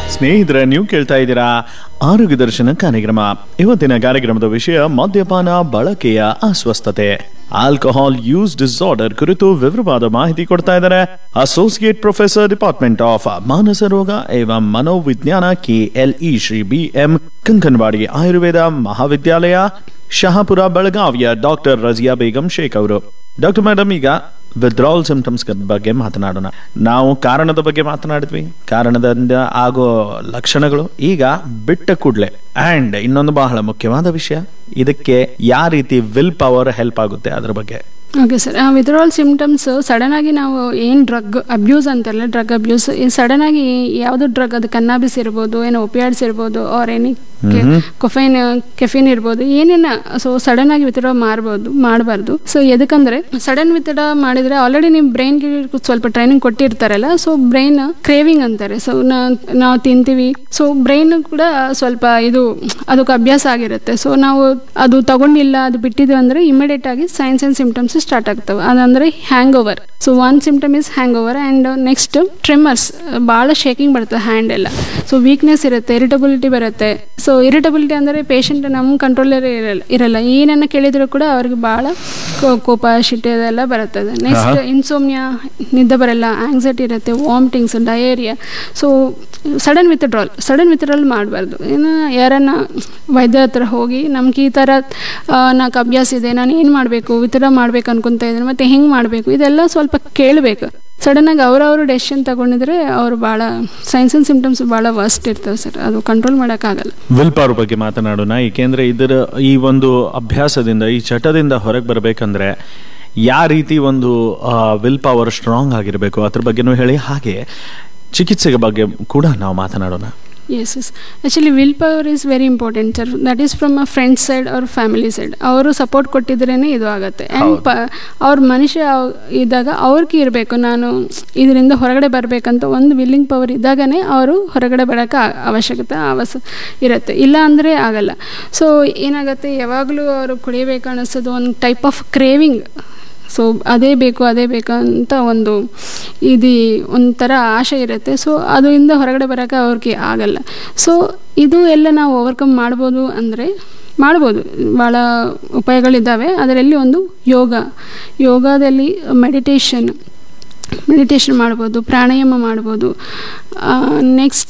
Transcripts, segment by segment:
ಸ್ನೇಹಿತರೆ ನೀವು ಕೇಳ್ತಾ ಇದ್ದೀರಾ ಆರೋಗ್ಯ ದರ್ಶನ ಕಾರ್ಯಕ್ರಮ ಇವತ್ತಿನ ಕಾರ್ಯಕ್ರಮದ ವಿಷಯ ಮದ್ಯಪಾನ ಬಳಕೆಯ ಅಸ್ವಸ್ಥತೆ ಆಲ್ಕೋಹಾಲ್ ಯೂಸ್ ಡಿಸಾರ್ಡರ್ ಕುರಿತು ವಿವರವಾದ ಮಾಹಿತಿ ಕೊಡ್ತಾ ಇದ್ದಾರೆ ಅಸೋಸಿಯೇಟ್ ಪ್ರೊಫೆಸರ್ ಡಿಪಾರ್ಟ್ಮೆಂಟ್ ಆಫ್ ಮಾನಸ ರೋಗ ಏವಂ ಮನೋವಿಜ್ಞಾನ KLE Shri B M Kankanwadi Ayurveda Mahavidyalaya Shahapur ಬೆಳಗಾವಿಯ ಡಾಕ್ಟರ್ ರಜಿಯಾ ಬೇಗಂ ಶೇಖ್ ಅವರು ಡಾಕ್ಟರ್ ಮೇಡಮ್ ಈಗ ವಿತ್ಡ್ರಾಲ್ ಸಿಂಪ್ಟಮ್ಸ್ ಬಗ್ಗೆ ಮಾತನಾಡೋಣ ನಾವು ಕಾರಣದ ಬಗ್ಗೆ ಮಾತನಾಡಿದ್ವಿ ಕಾರಣದಿಂದ ಆಗೋ ಲಕ್ಷಣಗಳು ಈಗ ಬಿಟ್ಟ ಕೂಡಲೇ ಅಂಡ್ ಇನ್ನೊಂದು ಬಹಳ ಮುಖ್ಯವಾದ ವಿಷಯ ಇದಕ್ಕೆ ಯಾವ ರೀತಿ ವಿಲ್ ಪವರ್ ಹೆಲ್ಪ್ ಆಗುತ್ತೆ ಅದ್ರ ಬಗ್ಗೆ okay sir withdrawal symptoms sudden ಆಗಿ ನಾವು ಏನು ಡ್ರಗ್ ಅಬ್ಯೂಸ್ ಅಂತಾರಲ್ಲ ಡ್ರಗ್ ಅಬ್ಯೂಸ್ ಸಡನ್ ಆಗಿ ಯಾವುದು ಡ್ರಗ್ ಅದು ಕನ್ನಾಬಿಸ್ ಇರ್ಬೋದು ಏನೋ ಒಪಿಯಾಡ್ಸ್ ಇರ್ಬೋದು ಆರ್ ಎನಿ ಕೊಫೈನ್ ಕೆಫಿನ್ ಇರ್ಬೋದು ಏನೇನ ಸೊ ಸಡನ್ ಆಗಿ ವಿತ್ಡ್ರಾ ಮಾಡ್ಬೋದು ಮಾಡಬಾರ್ದು ಸೊ ಎದಕ್ಕಂದ್ರೆ ಸಡನ್ ವಿತ್ಡ್ರಾ ಮಾಡಿದ್ರೆ ಆಲ್ರೆಡಿ ನೀವು ಬ್ರೈನ್ಗೆ ಸ್ವಲ್ಪ ಟ್ರೈನಿಂಗ್ ಕೊಟ್ಟಿರ್ತಾರಲ್ಲ ಸೊ ಬ್ರೈನ್ ಕ್ರೇವಿಂಗ್ ಅಂತಾರೆ ಸೊ ನಾವು ತಿಂತೀವಿ ಸೊ ಬ್ರೈನ್ ಕೂಡ ಸ್ವಲ್ಪ ಇದು ಅದಕ್ಕೆ ಅಭ್ಯಾಸ ಆಗಿರುತ್ತೆ ಸೊ ನಾವು ಅದು ತಗೊಂಡಿಲ್ಲ ಅದು ಬಿಟ್ಟಿದ್ವಿ ಅಂದ್ರೆ ಇಮಿಡಿಯೇಟ್ ಆಗಿ ಸೈನ್ಸ್ ಅಂಡ್ ಸಿಂಪ್ಟಮ್ಸ್ ಸ್ಟಾರ್ಟ್ ಆಗ್ತವೆ ಅದಂದ್ರೆ hangover so one symptom is hangover and next tremors ಭಾಳ ಶೇಕಿಂಗ್ ಬರುತ್ತೆ ಹ್ಯಾಂಡ್ ಎಲ್ಲ ಸೊ ವೀಕ್ನೆಸ್ ಇರುತ್ತೆ ಇರಿಟಬಿಲಿಟಿ ಬರುತ್ತೆ ಸೊ ಇರಿಟಬಿಲಿಟಿ ಅಂದರೆ ಪೇಷಂಟ್ ನಮ್ಮ ಕಂಟ್ರೋಲರ್ ಇರಲ್ಲ ಇರಲ್ಲ ಏನನ್ನ ಕೇಳಿದ್ರು ಕೂಡ ಅವ್ರಿಗೆ ಭಾಳ ಕೋಪ ಶಿಟ್ಟೆ ಅದೆಲ್ಲ ಬರುತ್ತದೆ ನೆಕ್ಸ್ಟ್ ಇನ್ಸೋಮ್ನಿಯಾ ನಿದ್ದೆ ಬರಲ್ಲ ಆಂಗ್ಸೈಟಿ ಇರುತ್ತೆ vomitings diarrhoea so sudden withdrawal sudden withdrawal ಮಾಡಬಾರ್ದು ಏನು ಯಾರನ್ನ ವೈದ್ಯ ಹತ್ರ ಹೋಗಿ ನಮ್ಗೆ ಈ ಥರ ನಾಲ್ಕು ಅಭ್ಯಾಸ ಇದೆ ನಾನು ಏನು ಮಾಡಬೇಕು ವಿತ್ಡ್ರಾ ಮಾಡ್ಬೇಕು ಅನ್ಕೊಂತ ಇದ್ದೀನಿ ಮತ್ತು ಹೆಂಗೆ ಮಾಡಬೇಕು ಇದೆಲ್ಲ ಸ್ವಲ್ಪ ಕೇಳಬೇಕು ಸಡನ್ನಾಗಿ ಅವರವರು ಡೆಸಿಷನ್ ತಗೊಂಡಿದ್ರೆ ಅವರು ಭಾಳ ಸೈನ್ಸ್ ಅಂಡ್ ಸಿಂಪ್ಟಮ್ಸ್ ಭಾಳ ವರ್ಸ್ಟ್ ಇರ್ತವೆ ಸರ್ ಅದು ಕಂಟ್ರೋಲ್ ಮಾಡೋಕ್ಕಾಗಲ್ಲ ವಿಲ್ ಪವರ್ ಬಗ್ಗೆ ಮಾತನಾಡೋಣ ಏಕೆಂದ್ರೆ ಇದರ ಈ ಒಂದು ಅಭ್ಯಾಸದಿಂದ ಈ ಚಟದಿಂದ ಹೊರಗೆ ಬರಬೇಕಂದ್ರೆ ಯಾವ ರೀತಿ ಒಂದು ವಿಲ್ ಪವರ್ ಸ್ಟ್ರಾಂಗ್ ಆಗಿರಬೇಕು ಅದ್ರ ಬಗ್ಗೆನೂ ಹೇಳಿ ಹಾಗೆ ಚಿಕಿತ್ಸೆಗೆ ಬಗ್ಗೆ ಕೂಡ ನಾವು ಮಾತನಾಡೋಣ yes yes actually will power is very important sir that is from uh friends side ಅವ್ರ ಫ್ಯಾಮಿಲಿ ಸೈಡ್ ಅವರು ಸಪೋರ್ಟ್ ಕೊಟ್ಟಿದ್ರೇ ಇದು ಆಗುತ್ತೆ ಆ್ಯಂಡ್ ಪ ಅವ್ರ ಮನುಷ್ಯ ಇದ್ದಾಗ ಅವ್ರಿಗೆ ಇರಬೇಕು ನಾನು ಇದರಿಂದ ಹೊರಗಡೆ ಬರಬೇಕಂತ ಒಂದು ವಿಲ್ಲಿಂಗ್ ಪವರ್ ಇದ್ದಾಗನೇ ಅವರು ಹೊರಗಡೆ ಬರೋಕ್ಕೆ ಅವಶ್ಯಕತೆ ಅವಸ ಇರುತ್ತೆ ಇಲ್ಲ ಅಂದರೆ ಆಗಲ್ಲ ಸೊ ಏನಾಗುತ್ತೆ ಯಾವಾಗಲೂ ಅವರು ಕುಡಿಯಬೇಕು ಅನ್ನಿಸೋದು ಒಂದು ಟೈಪ್ ಆಫ್ ಕ್ರೇವಿಂಗ್ ಸೊ ಅದೇ ಬೇಕು ಅದೇ ಬೇಕು ಅಂತ ಒಂದು ಇದು ಒಂಥರ ಆಸೆ ಇರುತ್ತೆ ಸೊ ಅದರಿಂದ ಹೊರಗಡೆ ಬರೋಕ್ಕೆ ಅವ್ರಿಗೆ ಆಗಲ್ಲ ಸೊ ಇದು ಎಲ್ಲ ನಾವು ಓವರ್ಕಮ್ ಮಾಡ್ಬೋದು ಅಂದರೆ ಮಾಡ್ಬೋದು ಭಾಳ ಉಪಾಯಗಳಿದ್ದಾವೆ ಅದರಲ್ಲಿ ಒಂದು ಯೋಗ ಯೋಗದಲ್ಲಿ ಮೆಡಿಟೇಷನ್ ಮೆಡಿಟೇಷನ್ ಮಾಡ್ಬೋದು ಪ್ರಾಣಾಯಾಮ ಮಾಡ್ಬೋದು ನೆಕ್ಸ್ಟ್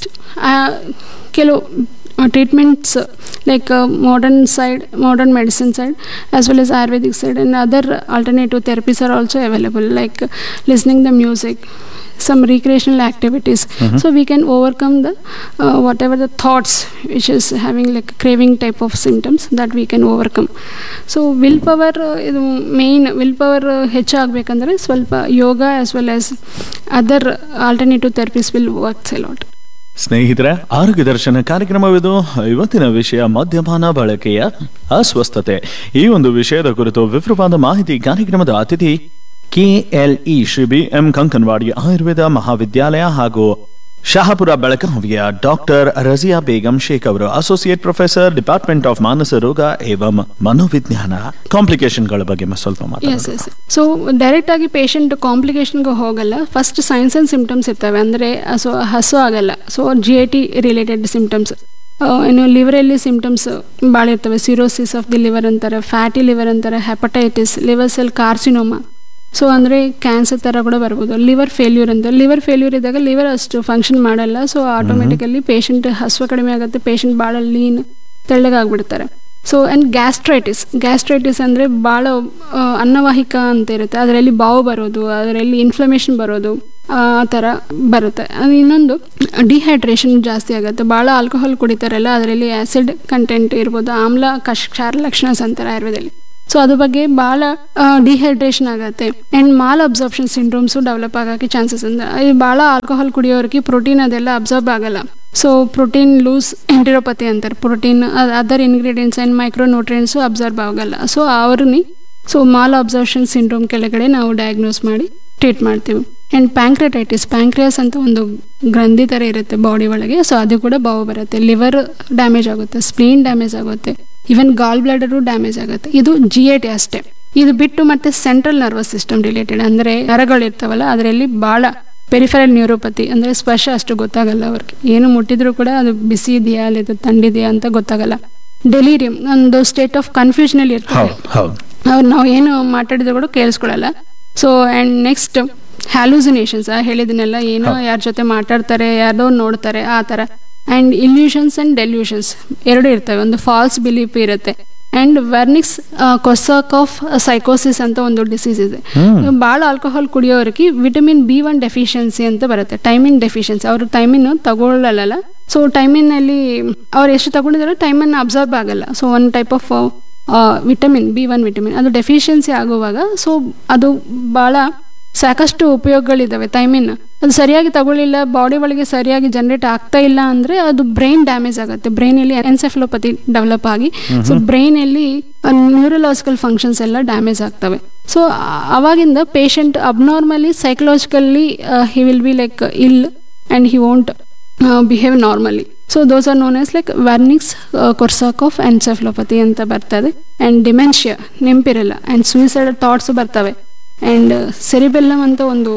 ಕೆಲವು treatments like modern side modern medicine side as well as ayurvedic side and other alternative therapies are also available like listening the music some recreational activities so we can overcome the uh, whatever the thoughts which is having like craving type of symptoms that we can overcome so will power ಇದು main will power ಹೆಚ್ಚಾಗಬೇಕಂದ್ರೆ ಸ್ವಲ್ಪ yoga as well as other alternative therapies will works a lot ಸ್ನೇಹಿತರೆ ಆರೋಗ್ಯ ದರ್ಶನ ಕಾರ್ಯಕ್ರಮವಿದು ಇವತ್ತಿನ ವಿಷಯ ಮದ್ಯಪಾನ ಬಳಕೆಯ ಅಸ್ವಸ್ಥತೆ ಈ ಒಂದು ವಿಷಯದ ಕುರಿತು ವಿವರವಾದ ಮಾಹಿತಿ ಕಾರ್ಯಕ್ರಮದ ಅತಿಥಿ KLE Shri B M Kankanwadi Ayurveda Mahavidyalaya ಹಾಗೂ ಶಹಾಪುರ ಬೆಳಗಾವಿಯ ಡಾಕ್ಟರ್ ರಜಿಯಾ ಬೇಗಂ ಶೇಖ್ ಅವರು ಅಸೋಸಿಯೇಟ್ ಪ್ರೊಫೆಸರ್ ಡಿಪಾರ್ಟ್ಮೆಂಟ್ ಆಫ್ ಮಾನಸ ರೋಗ ಏವಂ ಮನೋವಿಜ್ಞಾನ ಕಾಂಪ್ಲಿಕೇಶನ್ಗಳ ಬಗ್ಗೆ ಸ್ವಲ್ಪ ಎಸ್ ಮಾತಾಡೋಣ ಎಸ್ ಸೊ ಡೈರೆಕ್ಟ್ ಆಗಿ ಪೇಷಂಟ್ ಕಾಂಪ್ಲಿಕೇಶನ್ಗೆ ಹೋಗಲ್ಲ ಫಸ್ಟ್ ಸೈನ್ಸ್ ಅಂಡ್ ಸಿಂಪ್ಟಮ್ಸ್ ಇರ್ತವೆ ಅಂದರೆ ಸೊ ಹಸು ಆಗಲ್ಲ so G I T related symptoms ಇನ್ನು ಲಿವರಲ್ಲಿ ಸಿಂಪ್ಟಮ್ಸ್ ಭಾಳ ಇರ್ತವೆ ಸಿರೋಸಿಸ್ ಆಫ್ ದಿ ಲಿವರ್ ಅಂತಾರೆ ಫ್ಯಾಟಿ ಲಿವರ್ ಅಂತಾರೆ hepatitis liver cell carcinoma so ಅಂದರೆ ಕ್ಯಾನ್ಸರ್ ಥರ ಕೂಡ ಬರ್ಬೋದು ಲಿವರ್ ಫೇಲ್ಯೂರ್ ಅಂತ ಲಿವರ್ ಫೇಲ್ಯೂರ್ ಇದ್ದಾಗ ಲಿವರ್ ಅಷ್ಟು ಫಂಕ್ಷನ್ ಮಾಡಲ್ಲ ಸೊ ಆಟೋಮೆಟಿಕಲಿ ಪೇಷಂಟ್ ಹಸುವ ಕಡಿಮೆ ಆಗುತ್ತೆ ಪೇಷಂಟ್ ಭಾಳ ಲೀನ್ ತೆಳ್ಳಗಾಗ್ಬಿಡ್ತಾರೆ ಸೊ ಆ್ಯಂಡ್ ಗ್ಯಾಸ್ಟ್ರೈಟಿಸ್ ಗ್ಯಾಸ್ಟ್ರೈಟಿಸ್ ಅಂದರೆ ಭಾಳ ಆ, ಅನ್ನವಾಹಿಕ ಅಂತ ಇರುತ್ತೆ ಅದರಲ್ಲಿ ಬಾವು ಬರೋದು ಅದರಲ್ಲಿ ಇನ್ಫ್ಲಮೇಷನ್ ಬರೋದು ಆ ಥರ ಬರುತ್ತೆ ಅದು ಇನ್ನೊಂದು ಡಿಹೈಡ್ರೇಷನ್ ಜಾಸ್ತಿ ಆಗುತ್ತೆ ಭಾಳ ಆಲ್ಕೋಹಾಲ್ ಕುಡಿತಾರಲ್ಲ ಅದರಲ್ಲಿ ಆ್ಯಸಿಡ್ ಕಂಟೆಂಟ್ ಇರ್ಬೋದು ಆಮ್ಲ ಕಷ್ ಕ್ಷಾರ ಲಕ್ಷಣಸ್ ಅಂತಾರೆ ಆಯುರ್ವೇದದಲ್ಲಿ ಸೊ ಅದ್ರ ಬಗ್ಗೆ ಭಾಳ ಡಿಹೈಡ್ರೇಷನ್ ಆಗುತ್ತೆ and malabsorption syndromes develop ಆಗೋಕ್ಕೆ ಚಾನ್ಸಸ್ ಅಂದ್ರೆ ಇದು ಭಾಳ ಆಲ್ಕೋಹಾಲ್ ಕುಡಿಯೋರಿಗೆ ಪ್ರೋಟೀನ್ ಅದೆಲ್ಲ ಅಬ್ಸಾರ್ಬ್ ಆಗಲ್ಲ ಸೊ ಪ್ರೋಟೀನ್ ಲೂಸ್ ಎಂಟಿರೋಪತಿ ಅಂತಾರೆ protein other ingredients and micro nutrients absorb ಆಗಲ್ಲ ಸೊ ಅವ್ರನ್ನ ಸೊ ಮಾಲ್ ಅಬ್ಸಾರ್ಪ್ಷನ್ ಸಿಂಡ್ರೋಮ್ ಕೆಳಗಡೆ ನಾವು ಡಯಾಗ್ನೋಸ್ ಮಾಡಿ ಟ್ರೀಟ್ ಮಾಡ್ತೀವಿ ಆ್ಯಂಡ್ ಪ್ಯಾಂಕ್ರೆಟೈಟಿಸ್ ಪ್ಯಾಂಕ್ರಿಯಾಸ್ ಅಂತ ಒಂದು ಗ್ರಂಥಿ ಥರ ಇರುತ್ತೆ ಬಾಡಿ ಒಳಗೆ ಸೊ ಅದು ಕೂಡ ಬಾವು ಬರುತ್ತೆ ಲಿವರ್ ಡ್ಯಾಮೇಜ್ ಆಗುತ್ತೆ ಸ್ಪ್ಲೀನ್ ಡ್ಯಾಮೇಜ್ ಆಗುತ್ತೆ ಈವನ್ ಗಾಲ್ ಬ್ಲಾಡರು ಡ್ಯಾಮೇಜ್ ಆಗುತ್ತೆ ಇದು ಜಿ ಎ ಟಿ ಅಷ್ಟೇ ಇದು ಬಿಟ್ಟು ಮತ್ತೆ ಸೆಂಟ್ರಲ್ ನರ್ವಸ್ ಸಿಸ್ಟಮ್ ರಿಲೇಟೆಡ್ ಅಂದರೆ ನರಗಳಿರ್ತಾವಲ್ಲ ಅದರಲ್ಲಿ ಭಾಳ ಪೆರಿಫರಲ್ ನ್ಯೂರೋಪತಿ ಅಂದರೆ ಸ್ಪರ್ಶ ಅಷ್ಟು ಗೊತ್ತಾಗಲ್ಲ ಅವ್ರಿಗೆ ಏನು ಮುಟ್ಟಿದ್ರು ಕೂಡ ಅದು ಬಿಸಿ ಇದೆಯಾ లేదా ತಂಡಿದೆಯಾ ಅಂತ ಗೊತ್ತಾಗಲ್ಲ ಡೆಲಿರಿಯಂ ಒಂದು ಸ್ಟೇಟ್ ಆಫ್ ಕನ್ಫ್ಯೂಷನಲ್ಲಿ ಇರ್ತಾರೆ ಹೌದು ಹೌದು ಅವ್ರು ನಾವು ಏನು ಮಾತಾಡಿದ್ರು ಕೂಡ ಕೇಳಿಸ್ಕೊಳ್ಳಲ್ಲ ಸೊ ಆ್ಯಂಡ್ ನೆಕ್ಸ್ಟ್ ಹ್ಯಾಲುಸಿನೇಷನ್ಸ್ ಹೇಳಿದನೆಲ್ಲ ಏನೋ ಯಾರ ಜೊತೆ ಮಾತಾಡ್ತಾರೆ ಯಾರ್ದೋ ನೋಡ್ತಾರೆ ಆ ಥರ ಆ್ಯಂಡ್ ಇಲ್ಯೂಷನ್ಸ್ ಆ್ಯಂಡ್ ಡೆಲ್ಯೂಷನ್ಸ್ ಎರಡು ಇರ್ತವೆ ಒಂದು ಫಾಲ್ಸ್ ಬಿಲೀಫ್ ಇರುತ್ತೆ ಆ್ಯಂಡ್ ವರ್ನಿಕ್ಸ್ ಕೊಸಾಕ್ ಆಫ್ ಸೈಕೋಸಿಸ್ ಅಂತ ಒಂದು ಡಿಸೀಸ್ ಇದೆ ಭಾಳ ಆಲ್ಕೋಹಾಲ್ ಕುಡಿಯೋರಿಗೆ ವಿಟಮಿನ್ ಬಿ ಒನ್ ಡೆಫಿಷಿಯನ್ಸಿ ಅಂತ ಬರುತ್ತೆ ಟೈಮಿನ್ ಡೆಫಿಷಿಯನ್ಸಿ ಅವರು ಟೈಮಿನ್ ತಗೊಳ್ಳಲ್ಲ ಸೊ ಟೈಮಿನಲ್ಲಿ ಅವ್ರು ಎಷ್ಟು ತಗೊಂಡಿದಾರೋ ಟೈಮನ್ನು ಅಬ್ಸರ್ವ್ ಆಗಲ್ಲ so one type of vitamin B one vitamin ಅದು ಡೆಫಿಷಿಯನ್ಸಿ ಆಗುವಾಗ ಸೊ ಅದು ಭಾಳ ಸಾಕಷ್ಟು ಉಪಯೋಗಗಳಿದ್ದಾವೆ ಥೈಮಿನ್ ಅದು ಸರಿಯಾಗಿ ತಗೊಳ್ಳಿಲ್ಲ ಬಾಡಿ ಒಳಗೆ ಸರಿಯಾಗಿ ಜನರೇಟ್ ಆಗ್ತಾ ಇಲ್ಲ ಅಂದರೆ ಅದು ಬ್ರೈನ್ ಡ್ಯಾಮೇಜ್ ಆಗುತ್ತೆ ಬ್ರೈನಲ್ಲಿ ಎನ್ಸೆಫ್ಲೋಪತಿ ಡೆವಲಪ್ ಆಗಿ ಸೊ ಬ್ರೈನಲ್ಲಿ ನ್ಯೂರಲಾಜಿಕಲ್ ಫಂಕ್ಷನ್ಸ್ ಎಲ್ಲ ಡ್ಯಾಮೇಜ್ ಆಗ್ತವೆ ಸೊ ಅವಾಗಿಂದ patient abnormally psychologically he will be like ill and he won't behave normally so those are known as like Wernicke's Korsakoff encephalopathy ಅಂತ ಬರ್ತದೆ and dementia ನೆಂಪಿರಲ್ಲ and suicide thoughts ಬರ್ತವೆ and cerebellum ಅಂತ ಒಂದು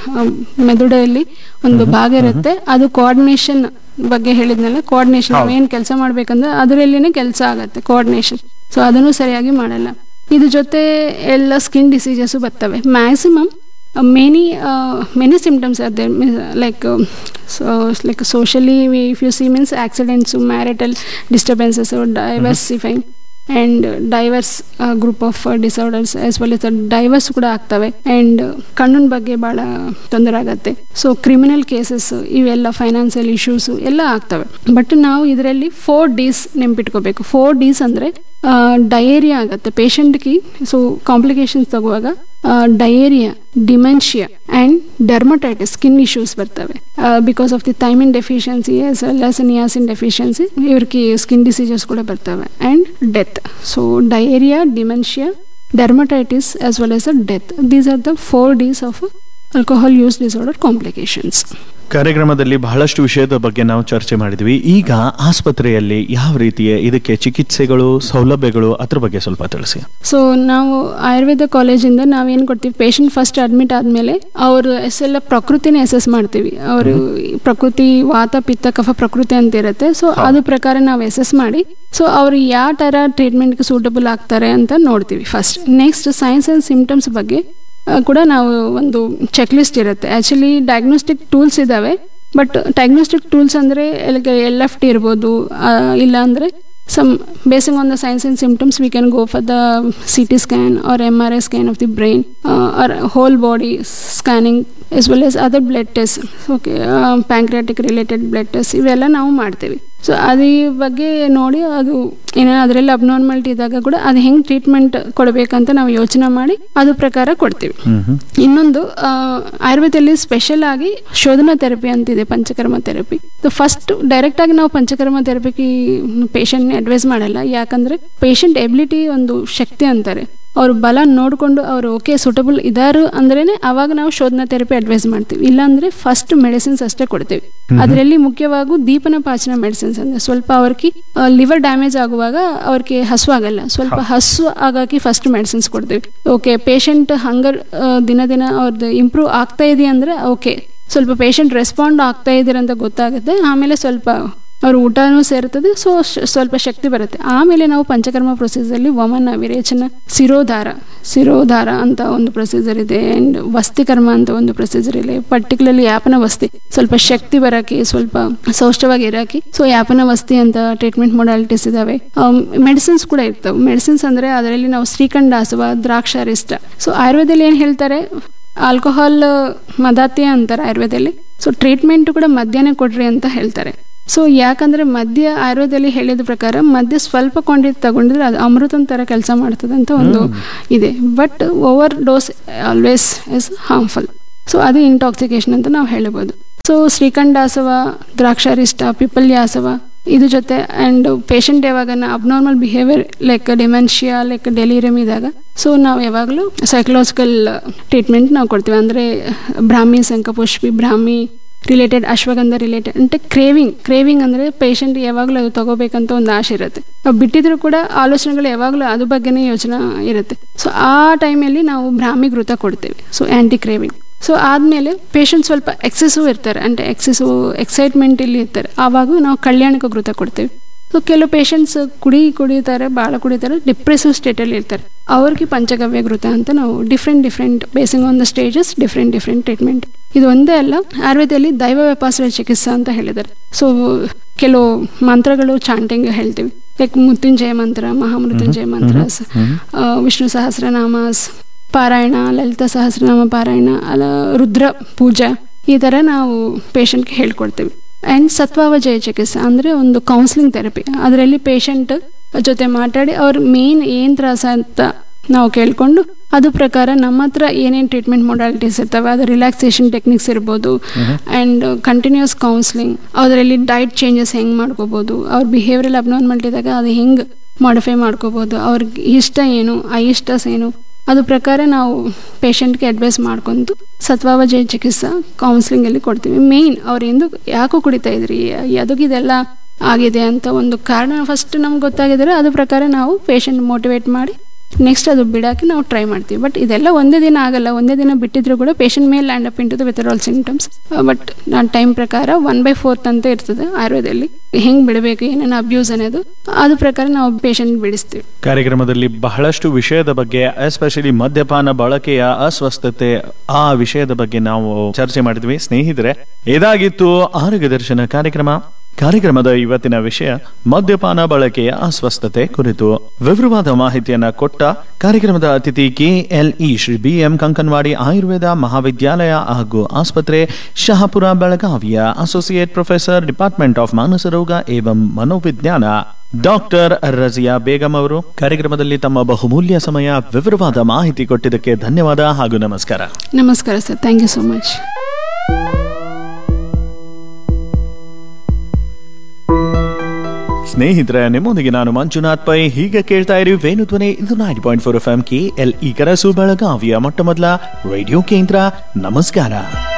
ಮೆದುಳಲ್ಲಿ ಒಂದು ಭಾಗ ಇರುತ್ತೆ ಅದು ಕೋಆರ್ಡಿನೇಷನ್ ಬಗ್ಗೆ ಹೇಳಿದ್ನಲ್ಲ ಕೋಆರ್ಡಿನೇಷನ್ ಏನು ಕೆಲಸ ಮಾಡ್ಬೇಕಂದ್ರೆ ಅದರಲ್ಲಿನೇ ಕೆಲಸ ಆಗುತ್ತೆ ಕೋಆರ್ಡಿನೇಷನ್ ಸೊ ಅದನ್ನು ಸರಿಯಾಗಿ ಮಾಡಲ್ಲ ಇದ್ರ ಜೊತೆ ಎಲ್ಲ ಸ್ಕಿನ್ ಡಿಸೀಸಸ್ಸು ಬರ್ತವೆ maximum many many symptoms are there like so like socially if you see means accidents marital disturbances or diversifying and diverse group of disorders as well as divorce ಕೂಡ ಆಗ್ತವೆ and ಕಣ್ಣಿನ ಬಗ್ಗೆ ಭಾಳ ತೊಂದರೆ ಆಗತ್ತೆ so criminal cases ಇವೆಲ್ಲ financial issues ಎಲ್ಲ ಆಗ್ತವೆ ಬಟ್ ನಾವು ಇದರಲ್ಲಿ ಫೋರ್ ಡೀಸ್ ನೆನ್ಪಿಟ್ಕೋಬೇಕು ಫೋರ್ ಡೀಸ್ ಅಂದರೆ ಡಯೇರಿಯಾ ಆಗುತ್ತೆ ಪೇಷಂಟ್ಗೆ ಸೊ ಕಾಂಪ್ಲಿಕೇಶನ್ಸ್ ತಗುವಾಗ diarrhoea dementia and dermatitis skin issues ಬರ್ತವೆ because of the thiamine deficiency as well as niacin deficiency ಇವ್ರಿಗೆ ಸ್ಕಿನ್ ಡಿಸೀಸಸ್ ಕೂಡ ಬರ್ತವೆ and death so diarrhoea dementia dermatitis as well as uh death these are the four Ds of alcohol use disorder complications ಕಾರ್ಯಕ್ರಮದಲ್ಲಿ ಬಹಳಷ್ಟು ವಿಷಯದ ಬಗ್ಗೆ ನಾವು ಚರ್ಚೆ ಮಾಡಿದ್ವಿ ಈಗ ಆಸ್ಪತ್ರೆಯಲ್ಲಿ ಯಾವ ರೀತಿಯ ಇದಕ್ಕೆ ಚಿಕಿತ್ಸೆಗಳು ಸೌಲಭ್ಯಗಳು ಅದ್ರ ಬಗ್ಗೆ ಸ್ವಲ್ಪ ತಿಳಿಸಿ ಸೊ ನಾವು ಆಯುರ್ವೇದ ಕಾಲೇಜಿಂದ ನಾವೇನು ಕೊಡ್ತೀವಿ ಪೇಷಂಟ್ ಫಸ್ಟ್ ಅಡ್ಮಿಟ್ ಆದಮೇಲೆ ಅವರು ಎಷ್ಟೆಲ್ಲ ಪ್ರಕೃತಿನ ಎಸೆಸ್ ಮಾಡ್ತೀವಿ ಅವರು ಪ್ರಕೃತಿ ವಾತ ಪಿತ್ತ ಕಫ ಪ್ರಕೃತಿ ಅಂತ ಇರುತ್ತೆ ಸೊ ಅದ್ರ ಪ್ರಕಾರ ನಾವು ಎಸೆಸ್ ಮಾಡಿ ಸೊ ಅವರು ಯಾವ ಥರ ಟ್ರೀಟ್ಮೆಂಟ್ಗೆ ಸೂಟಬಲ್ ಆಗ್ತಾರೆ ಅಂತ ನೋಡ್ತೀವಿ first next signs and symptoms ಬಗ್ಗೆ ಕೂಡ ನಾವು ಒಂದು ಚೆಕ್ ಲಿಸ್ಟ್ ಇರುತ್ತೆ ಆ್ಯಕ್ಚುಲಿ ಡಯಾಗ್ನೋಸ್ಟಿಕ್ ಟೂಲ್ಸ್ ಇದ್ದಾವೆ ಬಟ್ ಡಯಾಗ್ನೋಸ್ಟಿಕ್ ಟೂಲ್ಸ್ ಅಂದರೆ ಎಲ್ ಎಫ್ ಟಿ ಇರ್ಬೋದು ಇಲ್ಲ ಅಂದರೆ some basing on the signs and symptoms we can go for the C T scan or M R I scan of the brain or whole body scanning as well as other blood test okay pancreatic related blood test ಇವೆಲ್ಲ ನಾವು ಮಾಡ್ತೀವಿ so ಅದ್ರ ಬಗ್ಗೆ ನೋಡಿ ಅದು ಏನೋ ಅದರಲ್ಲಿ abnormality ಇದ್ದಾಗ ಕೂಡ ಅದು ಹೆಂಗೆ ಟ್ರೀಟ್ಮೆಂಟ್ ಕೊಡಬೇಕಂತ ನಾವು ಯೋಚನೆ ಮಾಡಿ ಅದು ಪ್ರಕಾರ ಕೊಡ್ತೀವಿ ಇನ್ನೊಂದು ಆಯುರ್ವೇದದಲ್ಲಿ ಸ್ಪೆಷಲ್ ಆಗಿ ಶೋಧನಾ ಥೆರಪಿ ಅಂತಿದೆ ಪಂಚಕರ್ಮ ಥೆರಪಿ ಫಸ್ಟ್ ಡೈರೆಕ್ಟ್ ಆಗಿ ನಾವು ಪಂಚಕರ್ಮ ಥೆರಪಿಗೆ ಪೇಷಂಟ್ನ ಅಡ್ವೈಸ್ ಮಾಡಲ್ಲ ಯಾಕಂದ್ರೆ ಪೇಷಂಟ್ ಎಬಿಲಿಟಿ ಒಂದು ಶಕ್ತಿ ಅಂತಾರೆ ಅವ್ರ ಬಲ ನೋಡಿಕೊಂಡು ಅವರು ಓಕೆ ಸೂಟಬಲ್ ಇದಾರು ಅಂದ್ರೇನೆ ಅವಾಗ ನಾವು ಶೋಧನಾ ಥೆರಪಿ ಅಡ್ವೈಸ್ ಮಾಡ್ತೀವಿ ಇಲ್ಲಾಂದ್ರೆ ಫಸ್ಟ್ ಮೆಡಿಸಿನ್ಸ್ ಅಷ್ಟೇ ಕೊಡ್ತೀವಿ ಅದರಲ್ಲಿ ಮುಖ್ಯವಾಗಿ ದೀಪನ ಪಾಚನ ಮೆಡಿಸಿನ್ಸ್ ಅಂದ್ರೆ ಸ್ವಲ್ಪ ಅವ್ರಿಗೆ ಲಿವರ್ ಡ್ಯಾಮೇಜ್ ಆಗುವಾಗ ಅವ್ರಿಗೆ ಹಸು ಆಗಲ್ಲ ಸ್ವಲ್ಪ ಹಸು ಆಗಾಕಿ ಫಸ್ಟ್ ಮೆಡಿಸಿನ್ಸ್ ಕೊಡ್ತೀವಿ ಓಕೆ ಪೇಷಂಟ್ ಹಂಗರ್ ದಿನ ದಿನ ಅವ್ರದ್ದು ಇಂಪ್ರೂವ್ ಆಗ್ತಾ ಇದೆಯಾ ಅಂದ್ರೆ ಓಕೆ ಸ್ವಲ್ಪ ಪೇಷಂಟ್ ರೆಸ್ಪಾಂಡ್ ಆಗ್ತಾ ಇದ್ದೀರಂತ ಗೊತ್ತಾಗುತ್ತೆ ಆಮೇಲೆ ಸ್ವಲ್ಪ ಅವ್ರ ಊಟನೂ ಸೇರ್ತದೆ ಸೊ ಸ್ವಲ್ಪ ಶಕ್ತಿ ಬರುತ್ತೆ ಆಮೇಲೆ ನಾವು ಪಂಚಕರ್ಮ ಪ್ರೊಸೀಜರ್ಲಿ ವಮನ ವಿರೇಚನ ಸಿರೋಧಾರ ಸಿರೋಧಾರ ಅಂತ ಒಂದು ಪ್ರೊಸೀಜರ್ ಇದೆ ಆ್ಯಂಡ್ ವಸ್ತಿಕರ್ಮ ಅಂತ ಒಂದು ಪ್ರೊಸೀಜರ್ ಇದೆ ಪರ್ಟಿಕ್ಯುಲರ್ಲಿ ಯಾಪನ ವಸ್ತಿ ಸ್ವಲ್ಪ ಶಕ್ತಿ ಬರೋಕೆ ಸ್ವಲ್ಪ ಸೌಷ್ಠವಾಗಿ ಇರೋಕೆ ಸೊ ಯಾಪನ ವಸ್ತಿ ಅಂತ ಟ್ರೀಟ್ಮೆಂಟ್ ಮೊಡಾಲಿಟೀಸ್ ಇದಾವೆ ಮೆಡಿಸಿನ್ಸ್ ಕೂಡ ಇರ್ತವೆ ಮೆಡಿಸಿನ್ಸ್ ಅಂದರೆ ಅದರಲ್ಲಿ ನಾವು ಶ್ರೀಖಂಡಾಸವ ದ್ರಾಕ್ಷಾರಿಷ್ಟ ಸೊ ಆಯುರ್ವೇದದಲ್ಲಿ ಏನು ಹೇಳ್ತಾರೆ ಆಲ್ಕೋಹಾಲ್ ಮದಾತ್ಯ ಅಂತಾರೆ ಆಯುರ್ವೇದದಲ್ಲಿ ಸೊ ಟ್ರೀಟ್ಮೆಂಟ್ ಕೂಡ ಮಧ್ಯಾಹ್ನ ಕೊಡ್ರಿ ಅಂತ ಹೇಳ್ತಾರೆ ಸೊ ಯಾಕಂದ್ರೆ ಮದ್ಯ ಆಯುರ್ವೇದದಲ್ಲಿ ಹೇಳಿದ ಪ್ರಕಾರ ಮದ್ಯ ಸ್ವಲ್ಪ ಕೊಂಡಿದ್ದು ತಗೊಂಡಿದ್ರೆ ಅದು ಅಮೃತನ ಥರ ಕೆಲಸ ಮಾಡ್ತದೆ ಅಂತ ಒಂದು ಇದೆ but over dose always is harmful so ಅದು ಇಂಟಾಕ್ಸಿಕೇಶನ್ ಅಂತ ನಾವು ಹೇಳ್ಬೋದು ಸೊ ಶ್ರೀಖಂಡಾಸವ ದ್ರಾಕ್ಷಾರಿಷ್ಟ ಪಿಪಲ್ಯಾಸವ ಇದ್ರ ಜೊತೆ ಆ್ಯಂಡ್ ಪೇಷಂಟ್ ಯಾವಾಗ abnormal behaviour like dementia like delirium ಇದ್ದಾಗ ಸೊ ನಾವು ಯಾವಾಗಲೂ ಸೈಕಲಾಜಿಕಲ್ ಟ್ರೀಟ್ಮೆಂಟ್ ನಾವು ಕೊಡ್ತೀವಿ ಅಂದರೆ ಬ್ರಾಹ್ಮಿ ಸಂಕಪುಷ್ಪಿ ಬ್ರಾಹ್ಮಿ ರಿಲೇಟೆಡ್ ಅಶ್ವಗಂಧ ರಿಲೇಟೆಡ್ అంటే ಕ್ರೇವಿಂಗ್ ಕ್ರೇವಿಂಗ್ ಅಂದರೆ ಪೇಷಂಟ್ ಯಾವಾಗಲೂ ಅದು ತಗೋಬೇಕಂತ ಒಂದು ಆಸೆ ಇರುತ್ತೆ ನಾವು ಬಿಟ್ಟಿದ್ರು ಕೂಡ ಆಲೋಚನೆಗಳು ಯಾವಾಗಲೂ ಅದ್ರ ಬಗ್ಗೆನೇ ಯೋಚನೆ ಇರುತ್ತೆ ಸೊ ಆ ಟೈಮಲ್ಲಿ ನಾವು ಬ್ರಾಹ್ಮಿ ಘೃತ ಕೊಡ್ತೇವೆ ಸೊ ಆ್ಯಂಟಿ ಕ್ರೇವಿಂಗ್ ಸೊ ಆದಮೇಲೆ ಪೇಷಂಟ್ ಸ್ವಲ್ಪ ಎಕ್ಸೆಸಿವ್ ಇರ್ತಾರೆ ಅಂದರೆ ಎಕ್ಸೆಸಿವ್ ಎಕ್ಸೈಟ್ಮೆಂಟ್ ಇಲ್ಲಿ ಇರ್ತಾರೆ ಆವಾಗ ನಾವು ಕಲ್ಯಾಣಕ ಘೃತ ಕೊಡ್ತೀವಿ ಸೊ ಕೆಲವು ಪೇಷಂಟ್ಸ್ ಕುಡಿ ಕುಡಿತಾರೆ ಭಾಳ ಕುಡಿತಾರೆ ಡಿಪ್ರೆಸಿವ್ ಸ್ಟೇಟಲ್ಲಿ ಇರ್ತಾರೆ ಅವ್ರಿಗೆ ಪಂಚಗವ್ಯ ಘೃತ ಅಂತ ನಾವು different different basing on the stages different different treatment ಇದು ಒಂದೇ ಅಲ್ಲ ಆಯುರ್ವೇದದಲ್ಲಿ ದೈವ ವ್ಯಾಪಾಸರ ಚಿಕಿತ್ಸಾ ಅಂತ ಹೇಳಿದ್ದಾರೆ ಸೊ ಕೆಲವು ಮಂತ್ರಗಳು ಚಾಂಟಿಂಗ್ ಹೇಳ್ತೀವಿ ಲೈಕ್ ಮೃತ್ಯುಂಜಯ ಮಂತ್ರ ಮಹಾಮೃತ್ಯುಂಜಯ ಮಂತ್ರ ಆ, ವಿಷ್ಣು ಸಹಸ್ರನಾಮಸ್ ಪಾರಾಯಣ ಲಲಿತ ಸಹಸ್ರನಾಮ ಪಾರಾಯಣ ಅಲ್ಲ ರುದ್ರ ಪೂಜಾ ಈ ಥರ ನಾವು ಪೇಷಂಟ್ಗೆ ಹೇಳ್ಕೊಡ್ತೀವಿ ಆ್ಯಂಡ್ ಸತ್ವಾವಜಯ ಚಿಕಿತ್ಸೆ ಅಂದರೆ ಒಂದು ಕೌನ್ಸಿಲಿಂಗ್ ಥೆರಪಿ ಅದರಲ್ಲಿ ಪೇಷಂಟ್ ಜೊತೆ ಮಾತಾಡಿ ಅವ್ರ ಮೇನ್ ಏನು ತ್ರಾಸ ಅಂತ ನಾವು ಕೇಳಿಕೊಂಡು ಅದು ಪ್ರಕಾರ ನಮ್ಮ ಹತ್ರ ಏನೇನು ಟ್ರೀಟ್ಮೆಂಟ್ ಮೊಡಾಲಿಟೀಸ್ ಇರ್ತವೆ ಅದು ರಿಲ್ಯಾಕ್ಸೇಷನ್ ಟೆಕ್ನಿಕ್ಸ್ ಇರ್ಬೋದು ಆ್ಯಂಡ್ ಕಂಟಿನ್ಯೂಸ್ ಕೌನ್ಸ್ಲಿಂಗ್ ಅದರಲ್ಲಿ ಡೈಟ್ ಚೇಂಜಸ್ ಹೆಂಗೆ ಮಾಡ್ಕೋಬೋದು ಅವ್ರ ಬಿಹೇವಿಯರಲ್ ಅಬ್ನಾರ್ಮಲ್ಟಿ ಇದ್ದಾಗ ಅದು ಹೆಂಗೆ ಮಾಡಿಫೈ ಮಾಡ್ಕೋಬೋದು ಅವ್ರಿಗೆ ಇಷ್ಟ ಏನು ಅಯಿಷ್ಟಸ್ ಏನು ಅದು ಪ್ರಕಾರ ನಾವು ಪೇಷಂಟ್ಗೆ ಅಡ್ವೈಸ್ ಮಾಡ್ಕೊಂಡು ಸತ್ವಾವಜಯ ಚಿಕಿತ್ಸಾ ಕೌನ್ಸಿಲಿಂಗಲ್ಲಿ ಕೊಡ್ತೀವಿ ಮೇಯ್ನ್ ಅವ್ರು ಎಂದು ಯಾಕೋ ಕುಡಿತಾ ಇದ್ರಿ ಅದಕ್ಕೆ ಇದೆಲ್ಲ ಆಗಿದೆ ಅಂತ ಒಂದು ಕಾರಣ ಫಸ್ಟ್ ನಮ್ಗೆ ಗೊತ್ತಾಗಿದ್ರೆ ಅದ್ರ ಪ್ರಕಾರ ನಾವು ಪೇಷಂಟ್ ಮೋಟಿವೇಟ್ ಮಾಡಿ ನೆಕ್ಸ್ಟ್ ಅದು ಬಿಡೋಕ್ಕೆ ನಾವು ಟ್ರೈ ಮಾಡ್ತೀವಿ ಬಟ್ ಇದೆಲ್ಲ ಒಂದೇ ದಿನ ಆಗಲ್ಲ ಒಂದೇ ದಿನ ಬಿಟ್ಟಿದ್ರು ಕೂಡ ಪೇಷಂಟ್ ಮೇಲೆ land up into the withdrawal symptoms but ನಾನು ಟೈಮ್ ಪ್ರಕಾರ ಒನ್ ಬೈ ಫೋರ್ತ್ ಅಂತ ಇರ್ತದೆ ಆಯುರ್ವೇದದಲ್ಲಿ ಹೆಂಗೆ ಬಿಡಬೇಕು ಏನೇನು ಅಬ್ಯೂಸ್ ಅನ್ನೋದು ಅದ್ರ ಪ್ರಕಾರ ನಾವು ಪೇಷಂಟ್ ಬಿಡಿಸ್ತೀವಿ ಕಾರ್ಯಕ್ರಮದಲ್ಲಿ ಬಹಳಷ್ಟು ವಿಷಯದ ಬಗ್ಗೆ ಎಸ್ಪೆಷಲಿ ಮದ್ಯಪಾನ ಬಳಕೆಯ ಅಸ್ವಸ್ಥತೆ ಆ ವಿಷಯದ ಬಗ್ಗೆ ನಾವು ಚರ್ಚೆ ಮಾಡಿದ್ವಿ ಸ್ನೇಹಿತರೆ ಇದಾಗಿತ್ತು ಆರೋಗ್ಯ ದರ್ಶನ ಕಾರ್ಯಕ್ರಮ ಕಾರ್ಯಕ್ರಮದ ಇವತ್ತಿನ ವಿಷಯ ಮದ್ಯಪಾನ ಬಳಕೆಯ ಅಸ್ವಸ್ಥತೆ ಕುರಿತು ವಿವರವಾದ ಮಾಹಿತಿಯನ್ನ ಕೊಟ್ಟ ಕಾರ್ಯಕ್ರಮದ ಅತಿಥಿ KLE Shri B M Kankanwadi Ayurveda Mahavidyalaya ಹಾಗೂ ಆಸ್ಪತ್ರೆ ಶಹಾಪುರ ಬೆಳಗಾವಿಯ ಅಸೋಸಿಯೇಟ್ ಪ್ರೊಫೆಸರ್ ಡಿಪಾರ್ಟ್ಮೆಂಟ್ ಆಫ್ ಮಾನಸ ರೋಗ ಏವಂ ಮನೋವಿಜ್ಞಾನ ಡಾಕ್ಟರ್ ರಜಿಯಾ ಬೇಗಂ ಅವರು ಕಾರ್ಯಕ್ರಮದಲ್ಲಿ ತಮ್ಮ ಬಹುಮೂಲ್ಯ ಸಮಯ ವಿವರವಾದ ಮಾಹಿತಿ ಕೊಟ್ಟಿದ್ದಕ್ಕೆ ಧನ್ಯವಾದ ಹಾಗೂ ನಮಸ್ಕಾರ ನಮಸ್ಕಾರ sir thank you so much ಸ್ನೇಹಿತರೆ ನಿಮ್ಮೊಂದಿಗೆ ನಾನು ಮಂಜುನಾಥ್ ಪೈ ಹೀಗೆ ಕೇಳ್ತಾ ಇರಿ ವೇಣುಧ್ವನಿ ಇದು nine point four F M K L E ಕನಸು ಬೆಳಗಾವಿಯ ಮೊಟ್ಟ ಮೊದಲ ರೇಡಿಯೋ ಕೇಂದ್ರ ನಮಸ್ಕಾರ